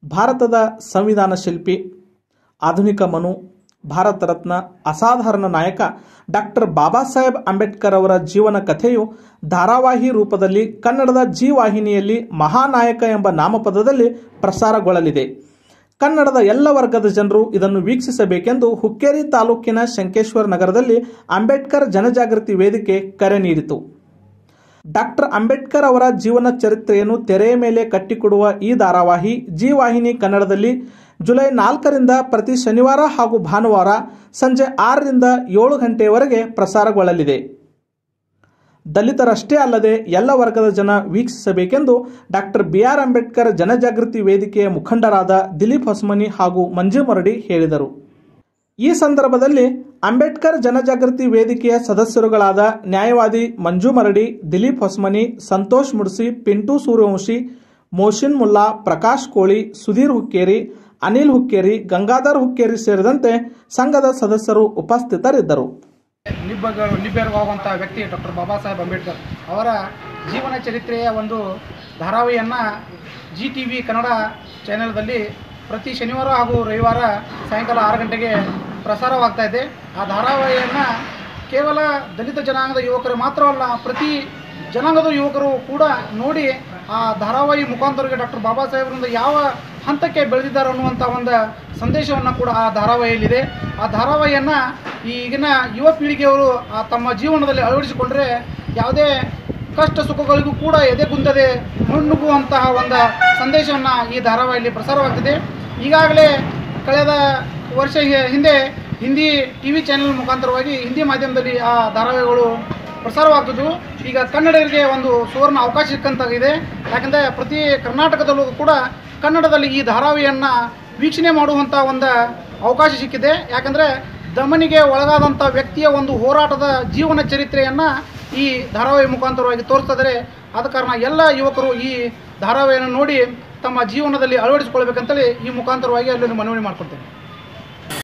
ಭಾರತದ ಸಂವಿಧಾನ ಶಿಲ್ಪಿ ಆಧುನಿಕ ಮನು ಭಾರತ ರತ್ನ ಅಸಾಧಾರಣ ನಾಯಕ ಡಾಕ್ಟರ್ ಬಾಬಾ ಸಾಹೇಬ್ ಅಂಬೇಡ್ಕರ್ ಅವರ ಜೀವನ ಕಥೆಯು ಧಾರಾವಾಹಿ ರೂಪದಲ್ಲಿ ಕನ್ನಡದ ಜಿ ವಾಹಿನಿಯಲ್ಲಿ ಮಹಾನಾಯಕ ಎಂಬ ನಾಮಪದದಲ್ಲಿ ಪ್ರಸಾರಗೊಳ್ಳಲಿದೆ ಕನ್ನಡದ ಎಲ್ಲ ವರ್ಗದ ಜನರು ಇದನ್ನು ವೀಕ್ಷಿಸಬೇಕೆಂದು ಹುಕ್ಕೇರಿ ತಾಲೂಕಿನ ಶಂಕೇಶ್ವರ ನಗರದಲ್ಲಿ ಅಂಬೇಡ್ಕರ್ ಜನಜಾಗೃತಿ ವೇದಿಕೆ ಕರೆ ನೀಡಿತು ಡಾಕ್ಟರ್ ಅಂಬೇಡ್ಕರ್ ಅವರ ಜೀವನ ಚರಿತ್ರೆಯನ್ನು ತೆರೆಯ ಮೇಲೆ ಕಟ್ಟಿಕೊಡುವ ಈ ಧಾರಾವಾಹಿ ಜಿ ವಾಹಿನಿ ಕನ್ನಡದಲ್ಲಿ ಜುಲೈ ನಾಲ್ಕರಿಂದ ಪ್ರತಿ ಶನಿವಾರ ಹಾಗೂ ಭಾನುವಾರ ಸಂಜೆ ಆರರಿಂದ ಏಳು ಗಂಟೆಯವರೆಗೆ ಪ್ರಸಾರಗೊಳ್ಳಲಿದೆ ದಲಿತರಷ್ಟೇ ಅಲ್ಲದೆ ಎಲ್ಲ ವರ್ಗದ ಜನ ವೀಕ್ಷಿಸಬೇಕೆಂದು ಡಾಕ್ಟರ್ ಬಿಆರ್ ಅಂಬೇಡ್ಕರ್ ಜನಜಾಗೃತಿ ವೇದಿಕೆಯ ಮುಖಂಡರಾದ ದಿಲೀಪ್ ಹೊಸಮನಿ ಹಾಗೂ ಮಂಜು ಮರಡಿ ಹೇಳಿದರು ಈ ಸಂದರ್ಭದಲ್ಲಿ ಅಂಬೇಡ್ಕರ್ ಜನಜಾಗೃತಿ ವೇದಿಕೆಯ ಸದಸ್ಯರುಗಳಾದ ನ್ಯಾಯವಾದಿ ಮಂಜು ಮರಡಿ ದಿಲೀಪ್ ಹೊಸಮನಿ ಸಂತೋಷ್ ಮುಡ್ಸಿ ಪಿಂಟು ಸೂರ್ಯವಂಶಿ ಮೋಷಿನ್ ಮುಲ್ಲಾ ಪ್ರಕಾಶ್ ಕೋಳಿ ಸುಧೀರ್ ಹುಕ್ಕೇರಿ ಅನಿಲ್ ಹುಕ್ಕೇರಿ ಗಂಗಾಧರ್ ಹುಕ್ಕೇರಿ ಸೇರಿದಂತೆ ಸಂಘದ ಸದಸ್ಯರು ಉಪಸ್ಥಿತರಿದ್ದರು ನಿಬ್ಬಗಳು ನಿಬ್ಬೆರಗಾಗುವಂಥ ವ್ಯಕ್ತಿ ಡಾಕ್ಟರ್ ಬಾಬಾ ಸಾಹೇಬ್ ಅಂಬೇಡ್ಕರ್ ಅವರ ಜೀವನ ಚರಿತ್ರೆಯ ಒಂದು ಧಾರಾವಾಹಿಯನ್ನು ಜಿ ಟಿ ವಿ ಕನ್ನಡ ಚಾನೆಲ್ದಲ್ಲಿ ಪ್ರತಿ ಶನಿವಾರ ಹಾಗೂ ರವಿವಾರ ಸಾಯಂಕಾಲ ಆರು ಗಂಟೆಗೆ ಪ್ರಸಾರವಾಗ್ತಾ ಇದೆ ಆ ಧಾರಾವಾಹಿಯನ್ನು ಕೇವಲ ದಲಿತ ಜನಾಂಗದ ಯುವಕರು ಮಾತ್ರವಲ್ಲ ಪ್ರತಿ ಜನಾಂಗದ ಯುವಕರು ಕೂಡ ನೋಡಿ ಆ ಧಾರಾವಾಹಿ ಮುಖಾಂತರಕ್ಕೆ ಡಾಕ್ಟರ್ ಬಾಬಾ ಸಾಹೇಬರಿಂದ ಯಾವ ಹಂತಕ್ಕೆ ಬೆಳೆದಿದ್ದಾರೆ ಅನ್ನುವಂಥ ಒಂದು ಸಂದೇಶವನ್ನು ಕೂಡ ಆ ಧಾರಾವಾಹಿಯಲ್ಲಿದೆ ಆ ಧಾರಾವಾಹಿಯನ್ನು ಈಗಿನ ಯುವ ಪೀಳಿಗೆಯವರು ಆ ತಮ್ಮ ಜೀವನದಲ್ಲಿ ಅಳವಡಿಸಿಕೊಂಡ್ರೆ ಯಾವುದೇ ಕಷ್ಟ ಸುಖಗಳಿಗೂ ಕೂಡ ಎದೆಗುಂದದೆ ಮುನ್ನುಗ್ಗುವಂತಹ ಒಂದು ಸಂದೇಶವನ್ನು ಈ ಧಾರಾವಾಹಿಯಲ್ಲಿ ಪ್ರಸಾರವಾಗ್ತಿದೆ ಈಗಾಗಲೇ ಕಳೆದ ವರ್ಷ ಹಿ- ಹಿಂದೆ ಹಿಂದಿ ಟಿ ವಿ ಚಾನೆಲ್ ಮುಖಾಂತರವಾಗಿ ಹಿಂದಿ ಮಾಧ್ಯಮದಲ್ಲಿ ಆ ಧಾರಾವಾಹಿಗಳು ಪ್ರಸಾರವಾಗ್ತಿದ್ವು ಈಗ ಕನ್ನಡಿಗರಿಗೆ ಒಂದು ಸುವರ್ಣ ಅವಕಾಶ ಸಿಕ್ಕಂತಾಗಿದೆ ಯಾಕಂದರೆ ಪ್ರತಿ ಕರ್ನಾಟಕದಲ್ಲೂ ಕೂಡ ಕನ್ನಡದಲ್ಲಿ ಈ ಧಾರಾವಾಹಿಯನ್ನು ವೀಕ್ಷಣೆ ಮಾಡುವಂಥ ಒಂದು ಅವಕಾಶ ಸಿಕ್ಕಿದೆ ಯಾಕಂದರೆ ದಮನಿಗೆ ಒಳಗಾದಂಥ ವ್ಯಕ್ತಿಯ ಒಂದು ಹೋರಾಟದ ಜೀವನ ಚರಿತ್ರೆಯನ್ನು ಈ ಧಾರಾವಾಹಿ ಮುಖಾಂತರವಾಗಿ ತೋರಿಸ್ತಿದ್ದಾರೆ ಆದ ಕಾರಣ ಎಲ್ಲ ಯುವಕರು ಈ ಧಾರಾವಾಹಿಯನ್ನು ನೋಡಿ ತಮ್ಮ ಜೀವನದಲ್ಲಿ ಅಳವಡಿಸಿಕೊಳ್ಬೇಕಂತೇಳಿ ಈ ಮುಖಾಂತರವಾಗಿ ಅಲ್ಲಿ ಮನವಿ ಮಾಡ್ಕೊಳ್ತೇನೆ